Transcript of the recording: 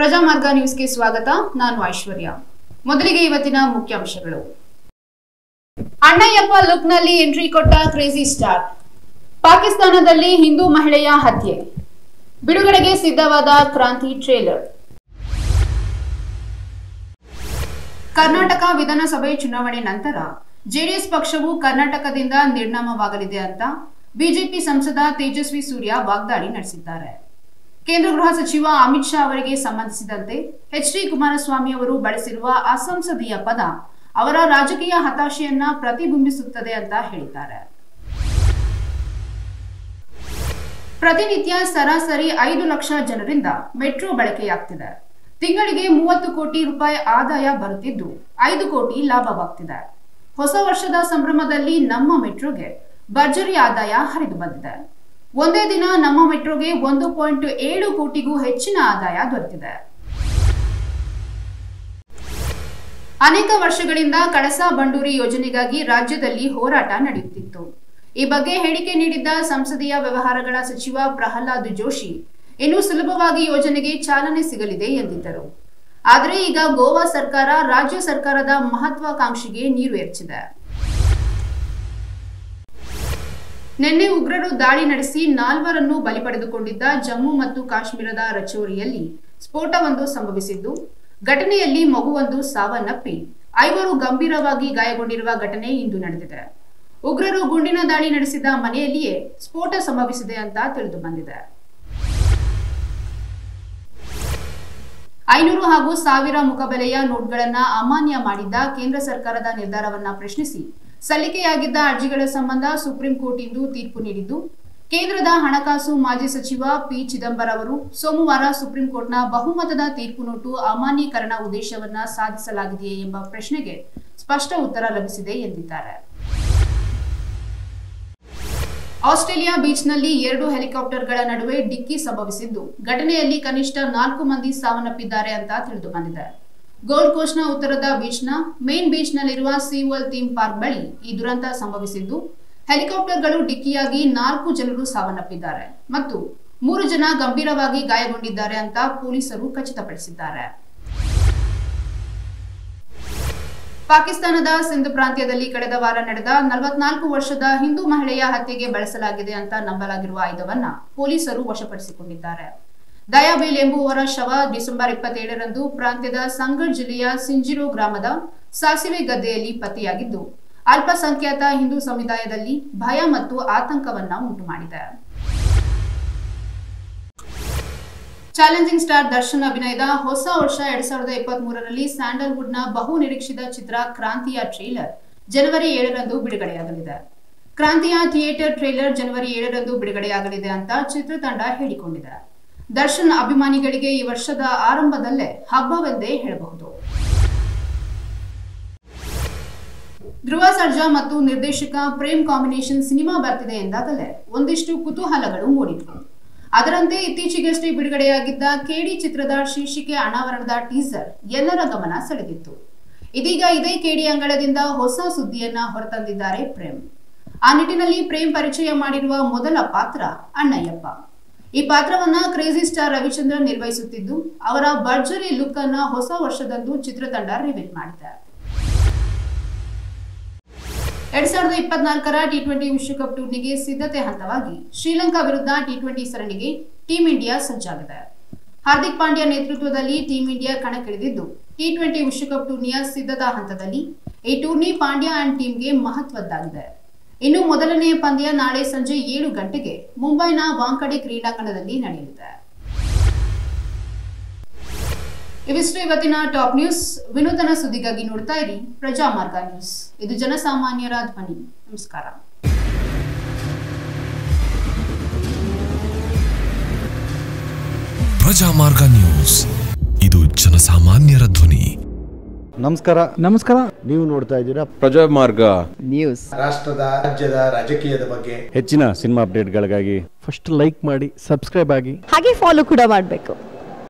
ಪ್ರಜಾಮಾರ್ಗ ನ್ಯೂಸ್ಗೆ ಸ್ವಾಗತ ನಾನು ಐಶ್ವರ್ಯ ಮೊದಲಿಗೆ ಇವತ್ತಿನ ಮುಖ್ಯಾಂಶಗಳು ಅಣ್ಣಯ್ಯಪ್ಪ ಲುಕ್ನಲ್ಲಿ ಎಂಟ್ರಿ ಕೊಟ್ಟ ಕ್ರೇಜಿ ಸ್ಟಾರ್ ಪಾಕಿಸ್ತಾನದಲ್ಲಿ ಹಿಂದೂ ಮಹಿಳೆಯ ಹತ್ಯೆ ಬಿಡುಗಡೆಗೆ ಸಿದ್ಧವಾದ ಕ್ರಾಂತಿ ಟ್ರೇಲರ್ ಕರ್ನಾಟಕ ವಿಧಾನಸಭೆ ಚುನಾವಣೆ ನಂತರ ಜೆಡಿಎಸ್ ಪಕ್ಷವು ಕರ್ನಾಟಕದಿಂದ ನಿರ್ನಾಮವಾಗಲಿದೆ ಅಂತ ಬಿಜೆಪಿ ಸಂಸದ ತೇಜಸ್ವಿ ಸೂರ್ಯ ವಾಗ್ದಾಳಿ ನಡೆಸಿದ್ದಾರೆ ಕೇಂದ್ರ ಗೃಹ ಸಚಿವ ಅಮಿತ್ ಶಾ ಅವರಿಗೆ ಸಂಬಂಧಿಸಿದಂತೆ ಎಚ್ ಡಿ ಕುಮಾರಸ್ವಾಮಿ ಅವರು ಬಳಸಿರುವ ಅಸಂಸದೀಯ ಪದ ಅವರ ರಾಜಕೀಯ ಹತಾಶೆಯನ್ನ ಪ್ರತಿಬಿಂಬಿಸುತ್ತದೆ ಅಂತ ಹೇಳಿದ್ದಾರೆ ಪ್ರತಿನಿತ್ಯ ಸರಾಸರಿ ಐದು ಲಕ್ಷ ಜನರಿಂದ ಮೆಟ್ರೋ ಬಳಕೆಯಾಗ್ತಿದೆ ತಿಂಗಳಿಗೆ ಮೂವತ್ತು ಕೋಟಿ ರೂಪಾಯಿ ಆದಾಯ ಬರುತ್ತಿದ್ದು ಐದು ಕೋಟಿ ಲಾಭವಾಗ್ತಿದೆ ಹೊಸ ವರ್ಷದ ಸಂಭ್ರಮದಲ್ಲಿ ನಮ್ಮ ಮೆಟ್ರೋಗೆ ಭರ್ಜರಿ ಆದಾಯ ಹರಿದು ಬಂದಿದೆ ಒಂದೇ ದಿನ ನಮ್ಮ ಮೆಟ್ರೋಗೆ ಒಂದು ಪಾಯಿಂಟ್ ಏಳು ಕೋಟಿಗೂ ಹೆಚ್ಚಿನ ಆದಾಯ ದೊರೆತಿದೆ ಅನೇಕ ವರ್ಷಗಳಿಂದ ಕಳಸಾ ಬಂಡೂರಿ ಯೋಜನೆಗಾಗಿ ರಾಜ್ಯದಲ್ಲಿ ಹೋರಾಟ ನಡೆಯುತ್ತಿತ್ತು ಈ ಬಗ್ಗೆ ಹೇಳಿಕೆ ನೀಡಿದ್ದ ಸಂಸದೀಯ ವ್ಯವಹಾರಗಳ ಸಚಿವ ಪ್ರಹ್ಲಾದ್ ಜೋಶಿ ಇನ್ನು ಸುಲಭವಾಗಿ ಯೋಜನೆಗೆ ಚಾಲನೆ ಸಿಗಲಿದೆ ಎಂದಿದ್ದರು ಆದರೆ ಈಗ ಗೋವಾ ಸರ್ಕಾರ ರಾಜ್ಯ ಸರ್ಕಾರದ ಮಹತ್ವಾಕಾಂಕ್ಷೆಗೆ ನೀರು ಎರಚಿದೆ ನಿನ್ನೆ ಉಗ್ರರು ದಾಳಿ ನಡೆಸಿ ನಾಲ್ವರನ್ನು ಬಲಿ ಪಡೆದುಕೊಂಡಿದ್ದ ಜಮ್ಮು ಮತ್ತು ಕಾಶ್ಮೀರದ ರಚೋರಿಯಲ್ಲಿ ಸ್ಫೋಟವೊಂದು ಸಂಭವಿಸಿದ್ದು ಘಟನೆಯಲ್ಲಿ ಮಗುವೊಂದು ಸಾವನ್ನಪ್ಪಿ ಐವರು ಗಂಭೀರವಾಗಿ ಗಾಯಗೊಂಡಿರುವ ಘಟನೆ ಇಂದು ನಡೆದಿದೆ ಉಗ್ರರು ಗುಂಡಿನ ದಾಳಿ ನಡೆಸಿದ ಮನೆಯಲ್ಲಿಯೇ ಸ್ಫೋಟ ಸಂಭವಿಸಿದೆ ಅಂತ ತಿಳಿದು ಬಂದಿದೆ ಐನೂರು ಹಾಗೂ ಸಾವಿರ ಮುಖಬೆಲೆಯ ನೋಟ್ಗಳನ್ನ ಅಮಾನ್ಯ ಮಾಡಿದ್ದ ಕೇಂದ್ರ ಸರ್ಕಾರದ ನಿರ್ಧಾರವನ್ನ ಪ್ರಶ್ನಿಸಿ ಸಲ್ಲಿಕೆಯಾಗಿದ್ದ ಅರ್ಜಿಗಳ ಸಂಬಂಧ ಸುಪ್ರೀಂ ಕೋರ್ಟ್ ಇಂದು ತೀರ್ಪು ನೀಡಿದ್ದು ಕೇಂದ್ರದ ಹಣಕಾಸು ಮಾಜಿ ಸಚಿವ ಪಿ ಚಿದಂಬರ ಅವರು ಸೋಮವಾರ ಸುಪ್ರೀಂ ಕೋರ್ಟ್ನ ಬಹುಮತದ ತೀರ್ಪು ನೋಟು ಅಮಾನ್ಯೀಕರಣ ಉದ್ದೇಶವನ್ನ ಸಾಧಿಸಲಾಗಿದೆಯೇ ಎಂಬ ಪ್ರಶ್ನೆಗೆ ಸ್ಪಷ್ಟ ಉತ್ತರ ಲಭಿಸಿದೆ ಎಂದಿದ್ದಾರೆ ಆಸ್ಟ್ರೇಲಿಯಾ ಬೀಚ್ನಲ್ಲಿ ಎರಡು ಹೆಲಿಕಾಪ್ಟರ್ಗಳ ನಡುವೆ ಡಿಕ್ಕಿ ಸಂಭವಿಸಿದ್ದು ಘಟನೆಯಲ್ಲಿ ಕನಿಷ್ಠ ನಾಲ್ಕು ಮಂದಿ ಸಾವನ್ನಪ್ಪಿದ್ದಾರೆ ಅಂತ ತಿಳಿದು ಬಂದಿದೆ ಗೋಲ್ಡ್ ಕೋಸ್ಟ್ನ ಉತ್ತರದ ಬೀಚ್ನ ಮೇನ್ ಬೀಚ್ನಲ್ಲಿರುವ ಸೀವಲ್ ಥೀಮ್ ಪಾರ್ಕ್ ಬಳಿ ಈ ದುರಂತ ಸಂಭವಿಸಿದ್ದು ಹೆಲಿಕಾಪ್ಟರ್ಗಳು ಡಿಕ್ಕಿಯಾಗಿ ನಾಲ್ಕು ಜನರು ಸಾವನ್ನಪ್ಪಿದ್ದಾರೆ ಮತ್ತು ಮೂರು ಜನ ಗಂಭೀರವಾಗಿ ಗಾಯಗೊಂಡಿದ್ದಾರೆ ಅಂತ ಪೊಲೀಸರು ಖಚಿತಪಡಿಸಿದ್ದಾರೆ ಪಾಕಿಸ್ತಾನದ ಸಿಂಧ್ ಪ್ರಾಂತ್ಯದಲ್ಲಿ ಕಳೆದ ವಾರ ನಡೆದ ನಲವತ್ನಾಲ್ಕು ವರ್ಷದ ಹಿಂದೂ ಮಹಿಳೆಯ ಹತ್ಯೆಗೆ ಬಳಸಲಾಗಿದೆ ಅಂತ ನಂಬಲಾಗಿರುವ ಆಯುಧವನ್ನ ಪೊಲೀಸರು ವಶಪಡಿಸಿಕೊಂಡಿದ್ದಾರೆ ದಯಾಬೇಲ್ ಎಂಬುವವರ ಶವ ಡಿಸೆಂಬರ್ ಇಪ್ಪತ್ತೇಳರಂದು ಪ್ರಾಂತ್ಯದ ಸಂಗಡ್ ಜಿಲ್ಲೆಯ ಸಿಂಜಿರೋ ಗ್ರಾಮದ ಸಾಸಿವೆ ಗದ್ದೆಯಲ್ಲಿ ಪತ್ತೆಯಾಗಿದ್ದು ಅಲ್ಪಸಂಖ್ಯಾತ ಹಿಂದೂ ಸಮುದಾಯದಲ್ಲಿ ಭಯ ಮತ್ತು ಆತಂಕವನ್ನ ಉಂಟು ಮಾಡಿದೆ ಚಾಲೆಂಜಿಂಗ್ ಸ್ಟಾರ್ ದರ್ಶನ್ ಅಭಿನಯದ ಹೊಸ ವರ್ಷ ಎರಡ್ ಸಾವಿರದ ಇಪ್ಪತ್ತ್ ಮೂರರಲ್ಲಿ ಸ್ಯಾಂಡಲ್ವುಡ್ನ ಬಹು ನಿರೀಕ್ಷಿತ ಚಿತ್ರ ಕ್ರಾಂತಿಯ ಟ್ರೇಲರ್ ಜನವರಿ ಏಳರಂದು ಬಿಡುಗಡೆಯಾಗಲಿದೆ ಕ್ರಾಂತಿಯ ಥಿಯೇಟರ್ ಟ್ರೇಲರ್ ಜನವರಿ ಏಳರಂದು ಬಿಡುಗಡೆಯಾಗಲಿದೆ ಅಂತ ಚಿತ್ರತಂಡ ಹೇಳಿಕೊಂಡಿದೆ ದರ್ಶನ್ ಅಭಿಮಾನಿಗಳಿಗೆ ಈ ವರ್ಷದ ಆರಂಭದಲ್ಲೇ ಹಬ್ಬವೆಂದೇ ಹೇಳಬಹುದು ಧ್ರುವ ಸರ್ಜಾ ಮತ್ತು ನಿರ್ದೇಶಕ ಪ್ರೇಮ್ ಕಾಂಬಿನೇಷನ್ ಸಿನಿಮಾ ಬರ್ತಿದೆ ಎಂದಾಗಲೇ ಒಂದಿಷ್ಟು ಕುತೂಹಲಗಳು ಮೂಡಿದ್ವು ಅದರಂತೆ ಇತ್ತೀಚೆಗಷ್ಟೇ ಬಿಡುಗಡೆಯಾಗಿದ್ದ ಕೇಡಿ ಚಿತ್ರದ ಶೀರ್ಷಿಕೆ ಅನಾವರಣದ ಟೀಸರ್ ಎಲ್ಲರ ಗಮನ ಸೆಳೆದಿತ್ತು ಇದೀಗ ಇದೇ ಕೇಡಿ ಅಂಗಳದಿಂದ ಹೊಸ ಸುದ್ದಿಯನ್ನ ಹೊರತಂದಿದ್ದಾರೆ ಪ್ರೇಮ್ ಆ ನಿಟ್ಟಿನಲ್ಲಿ ಪ್ರೇಮ್ ಪರಿಚಯ ಮಾಡಿರುವ ಮೊದಲ ಪಾತ್ರ ಅಣ್ಣಯ್ಯಪ್ಪ ಈ ಪಾತ್ರವನ್ನ ಕ್ರೇಜಿ ಸ್ಟಾರ್ ರವಿಚಂದ್ರನ್ ನಿರ್ವಹಿಸುತ್ತಿದ್ದು ಅವರ ಭರ್ಜರಿ ಲುಕ್ ಅನ್ನ ಹೊಸ ವರ್ಷದಂದು ಚಿತ್ರತಂಡ ರಿವೀಲ್ ಮಾಡಿದೆ ಎರಡ್ ಸಾವಿರದ ಇಪ್ಪತ್ನಾಲ್ಕರ ಟಿ ಟ್ವೆಂಟಿ ವಿಶ್ವಕಪ್ ಟೂರ್ನಿಗೆ ಸಿದ್ಧತೆ ಹಂತವಾಗಿ ಶ್ರೀಲಂಕಾ ವಿರುದ್ಧ ಟಿ ಟ್ವೆಂಟಿ ಸರಣಿಗೆ ಟೀಂ ಇಂಡಿಯಾ ಸಜ್ಜಾಗಿದೆ ಹಾರ್ದಿಕ್ ಪಾಂಡ್ಯ ನೇತೃತ್ವದಲ್ಲಿ ಟೀಂ ಇಂಡಿಯಾ ಕಣಕ್ಕಿಳಿದಿದ್ದು ಟಿ ಟ್ವೆಂಟಿ ವಿಶ್ವಕಪ್ ಟೂರ್ನಿಯ ಸಿದ್ಧತಾ ಹಂತದಲ್ಲಿ ಈ ಟೂರ್ನಿ ಪಾಂಡ್ಯ ಅಂಡ್ ಟೀಮ್ಗೆ ಮಹತ್ವದ್ದಾಗಿದೆ ಇನ್ನು ಮೊದಲನೆಯ ಪಂದ್ಯ ನಾಳೆ ಸಂಜೆ ಏಳು ಗಂಟೆಗೆ ಮುಂಬೈನ ವಾಂಕಡೆ ಕ್ರೀಡಾಂಗಣದಲ್ಲಿ ನಡೆಯಲಿದೆ ಇವಿಷ್ಟು ಇವತ್ತಿನ ಟಾಪ್ ನ್ಯೂಸ್ ವಿನೂತನ ಸುದ್ದಿಗಾಗಿ ನೋಡ್ತಾ ಇರಿ ಪ್ರಜಾಮಾರ್ಗ ನ್ಯೂಸ್ ಇದು ಜನಸಾಮಾನ್ಯರ ಧ್ವನಿ ನಮಸ್ಕಾರ ಪ್ರಜಾಮಾರ್ಗ ನ್ಯೂಸ್ ಇದು ಜನಸಾಮಾನ್ಯರ ಧ್ವನಿ ನಮಸ್ಕಾರ ನಮಸ್ಕಾರ ನೀವು ನೋಡ್ತಾ ಇದ್ದೀರಾ ಪ್ರಜಾಮಾರ್ಗ ನ್ಯೂಸ್ ರಾಷ್ಟ್ರದ ರಾಜ್ಯದ ರಾಜಕೀಯದ ಬಗ್ಗೆ ಹೆಚ್ಚಿನ ಸಿನಿಮಾ ಅಪ್ಡೇಟ್ಗಳಿಗಾಗಿ ಫಸ್ಟ್ ಲೈಕ್ ಮಾಡಿ ಸಬ್ಸ್ಕ್ರೈಬ್ ಆಗಿ ಹಾಗೆ ಫಾಲೋ ಕೂಡ ಮಾಡಬೇಕು